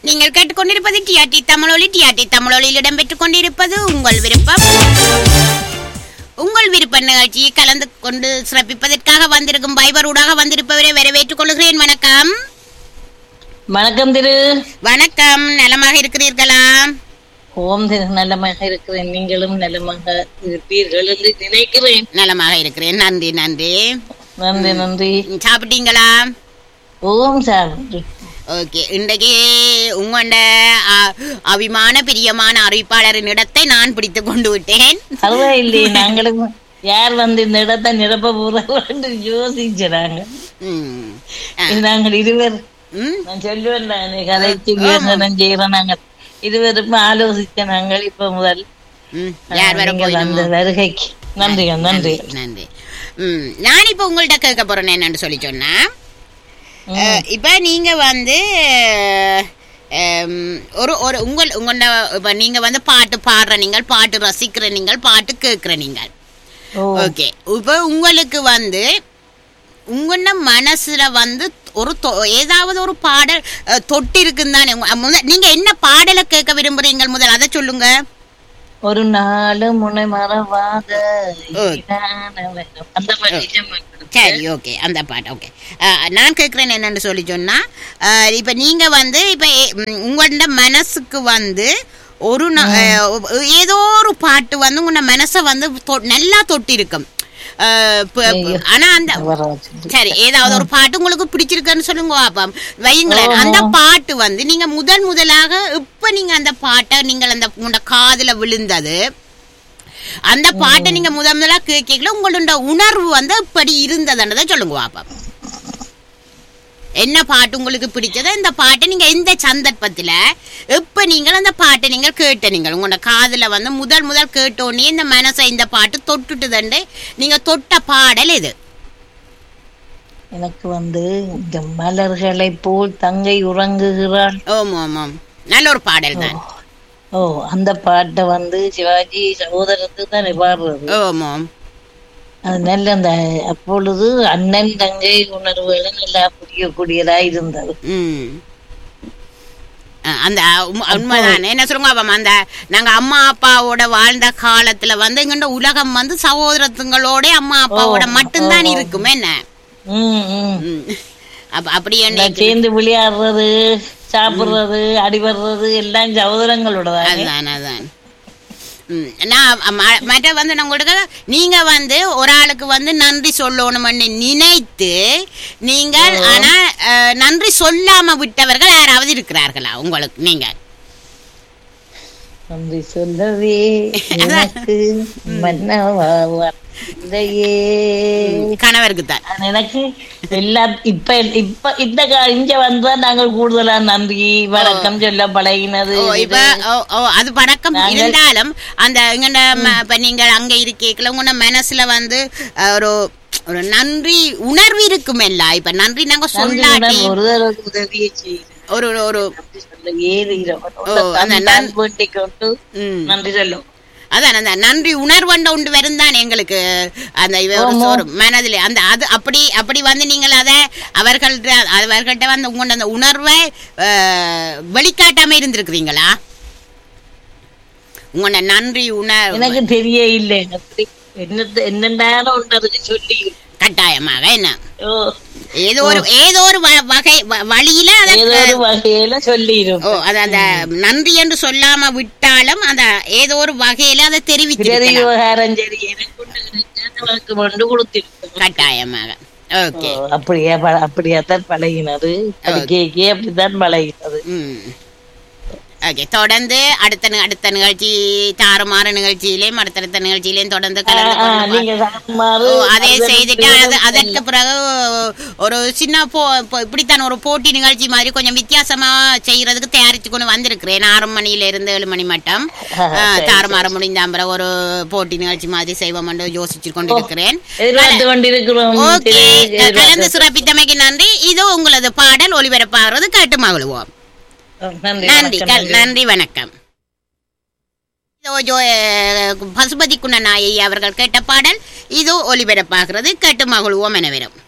நீங்கள் கேட்டுக்கொண்டிருப்பது டிஆர்டி தமிழொலி டிஆர்டி தமிழொலியில் இடம்பெற்றுக் கொண்டிருப்பது உங்கள் விருப்பம் உங்கள் விருப்ப நிகழ்ச்சியை கலந்து கொண்டு சிறப்பிப்பதற்காக வந்திருக்கும் பைபரூடாக வந்திருப்பவரை வரவேற்றுக் கொள்கிறேன் வணக்கம் வணக்கம் திரு வணக்கம் நலமாக இருக்கிறீர்களா ஓம் திரு நலமாக இருக்கிறேன் நீங்களும் நலமாக இருப்பீர்கள் என்று நினைக்கிறேன் நலமாக இருக்கிறேன் நன்றி நன்றி நன்றி நன்றி சாப்பிட்டீங்களா ஓம் சாப்பிட்டு ஓகே இன்றைக்கு உங்களோட அ- அபிமான பிரியமான அறிவிப்பாளரின் இடத்தை நான் பிடித்து கொண்டு விட்டேன் பரவாயில்லையே நாங்களும் யார் வந்து இந்த இடத்தை நிரப்ப போறாங்க யோசிச்சாங்க ம். அ, நாங்கள் இருவர் ம். நான் சொல்லுவேன் நானே கதைச்சு விமர்சனம் செய்யறோம் நாங்கள் இருவரும் ஆலோசிச்ச நாங்கள் இப்ப முதல் ம். யார் வர நீங்கள் அந்த போயிடுமோ வருகைக்கு நன்றிங்க நன்றி நன்றி ம் நான் இப்ப உங்கள்ட்ட கேட்க போறேன் என்னன்னு சொல்லி சொன்னா அஹ், இப்ப நீங்க வந்து அம், ஒரு ஒரு உங்கள் உங்களோட இப்ப நீங்க வந்து பாட்டு பாடுற நீங்கள் பாட்டு ரசிக்கிற நீங்கள் பாட்டு கேட்கிற நீங்கள் ஓ ஓகே இப்போ உங்களுக்கு வந்து உங்களோட மனசுல வந்து ஒரு தொ- ஏதாவது ஒரு பாடல் அஹ், தொட்டு இருக்குன்னு தானே உங்க- முத- நீங்க என்ன பாடலை கேட்க விரும்புறீங்க முதல் அதை சொல்லுங்க ஒரு நாலு முனை மறவாத அந்த மாதிரி நிஜமா. சரி ஓகே அந்த பாட்டு ஓகே நான் கேட்குறேன் என்னன்னு சொல்லி சொன்னா அஹ், இப்ப நீங்க வந்து இப்ப ஏ- ம், உங்களோட மனசுக்கு வந்து ஒரு நா- அஹ், ஏதோ ஒரு பாட்டு வந்து உங்களோட மனசை வந்து தொ- நல்லா தொட்டி இருக்கும் அஹ், ப- ப- ஆனா அந்த வராது. சரி ஏதாவது ஒரு பாட்டு உங்களுக்கு பிடிச்சிருக்குன்னு சொல்லுங்க பாப்போம் வையுங்களேன் அந்த பாட்டு வந்து நீங்க முதல் முதலாக இப்ப நீங்க அந்த பாட்டை நீங்கள் அந்த உங்களோட காதுல விழுந்தது அந்த பாட்டை நீங்க முதல் முதலா கேட்கல உங்களோட உணர்வு வந்து இப்படி இருந்ததுன்றதை சொல்லுங்க பாப்போம் என்ன பாட்டு உங்களுக்கு பிடிச்சதோ இந்த பாட்டை நீங்க எந்த சந்தர்ப்பத்துல எப்ப நீங்கள் அந்த பாட்டை நீங்கள் கேட்ட நீங்கள் உங்களோட காதுல வந்து முதல் முதல் கேட்டோன்னே இந்த மனசை இந்த பாட்டு தொட்டுட்டுதண்டு நீங்க தொட்ட பாடல் இது எனக்கு வந்து இந்த மலர்களை போல் தங்கை உறங்குகிறாள் ஓம் ஓம் ஓம் நல்ல ஒரு பாடல் தான் ஓ அந்த பாட்டை வந்து சிவாஜி சகோதரத்துக்கு தான் பாடுறது ஓம் ஓம் அது நல்ல அந்த அப்பொழுது அண்ணன் தங்கை உணர்வுகளை நல்லா புரியக்கூடியதா இருந்தது ம் அஹ் அந்த உண்ம- உண்மைதான் என்ன சொல்லுங்க அப்ப அந்த நாங்க அம்மா அப்பாவோட வாழ்ந்த காலத்துல வந்து எங்கண்ட உலகம் வந்து சகோதரத்துங்களோட அம்மா அப்பாவோட மட்டும்தான் இருக்கும் என்ன உம் உம் ம். அப்ப அப்படி என்ன நான் சேர்ந்து விளையாடுறது சாப்பிடுறது அடிபடுறது எல்லாம் சகோதரங்களோட தானே அதான் அதான் ம், நான் ம- மற்ற வந்து நான் உங்களுக்கு நீங்க வந்து ஒரு ஆளுக்கு வந்து நன்றி சொல்லணும்னு நினைத்து நீங்கள் ஆனா அஹ், நன்றி சொல்லாம விட்டவர்கள் யாராவது இருக்கிறார்களா உங்களுக்கு நீங்க நன்றி சொல்லவே எனக்கு மன்னவா வந்தையே கணவருக்கு தான் அது எனக்கு எல்லா இப்ப இப்ப இந்த கா- இங்க வந்தா நாங்கள் கூடுதலா நன்றி வணக்கம் சொல்ல பழகினது ஓ இப்ப ஓ ஓ அது பழக்கம் இருந்தாலும் அந்த இங்கன ம- இப்ப நீங்கள் அங்க இருக்கீங்களா உங்க மனசுல வந்து அஹ், ஒரு ஒரு நன்றி உணர்வு இருக்குமெல்ல இப்ப நன்றி நாங்க சொல்லாட்டி ஒரு தடவை உதவியை செய்யுது ஒரு ஒரு- ஒரு நன்றி சொல்ல ஏறுகிறோம் ஓ, அந்த நன்- வேண்டிக் கொண்டு ம் நன்றி சொல்லும் அதான் அந்த நன்றி உணர்வண்ட உண்டு வரும் தான் எங்களுக்கு அந்த இவ ஒரு ஒரு மனதில் அந்த அது அப்படி அப்படி வந்து நீங்கள் அதை அவர்கள்ட்ட அவர்கள்ட்ட வந்து உங்களோட அந்த உணர்வை அஹ், வெளிக்காட்டாம இருந்திருக்கிறீங்களா உங்களோட நன்றி உணர்வு எனக்கு தெரிய இல்லை அப்படி என்னத்த என்னென்ன ஒன்றதுக்கு சொல்லி கட்டாயமாக என்ன ஓ ஏதோ ஒரு ஏதோ ஒரு வ- வகை வ- வழியில அதை ஏதோ ஒரு வகையில சொல்லிடும் ஓ அது அந்த நன்றி என்று சொல்லாம விட்டாலும் அந்த ஏதோ ஒரு வகையில அதை சரி தெரிவிச்சிருக்கலாம் விவகாரம் சரி எனக்கு ஒண்ணு கிடைச்சா உனக்கு கொண்டு கொடுத்திருக்கோம் கட்டாயமாக ஓகே அப்படியே ப- அப்படியாத்தான் பழகினது அது கேக்கே அப்படித்தான் பழகினது ம் ஓகே தொடர்ந்து அடுத்த நி- அடுத்த நிகழ்ச்சி தாறுமாறு நிகழ்ச்சியிலையும் அடுத்தடுத்த நிகழ்ச்சியிலையும் தொடர்ந்து கலந்து ஆ, கொள்ளுங்க. நீங்க சாகுமாறு ஓ, அதே செய்துட்டு அது அதற்கு பிறகு ஒரு சின்ன போ இப்போ இப்படித்தான் ஒரு போட்டி நிகழ்ச்சி மாதிரி கொஞ்சம் வித்தியாசமா செய்யறதுக்கு தயாரிச்சு கொண்டு வந்திருக்கிறேன் ஆறு மணியில இருந்து ஏழு மணி மட்டும் ஆ, தாறுமாறு முடிந்த பிறகு ஒரு போட்டி நிகழ்ச்சி மாதிரி செய்வோம் என்று யோசிச்சு கொண்டிருக்கிறேன் எதிர்பார்த்து கொண்டிருக்கிறோம் ஓகே திரு. கலந்து சிறப்பித்தமைக்கு நன்றி இது உங்களது பாடல் ஒளிபரப்பாகிறது கேட்டு மகிழ்வோம் நன்றி நன்றி வணக்கம், கல்- நன்றி வணக்கம் இதோ ஜோ- அஹ், பசுபதி குணநாயகி அவர்கள் கேட்ட பாடல் இது ஒலிபரப்பாகிறது கேட்டு மகிழ்வோம் என வரும்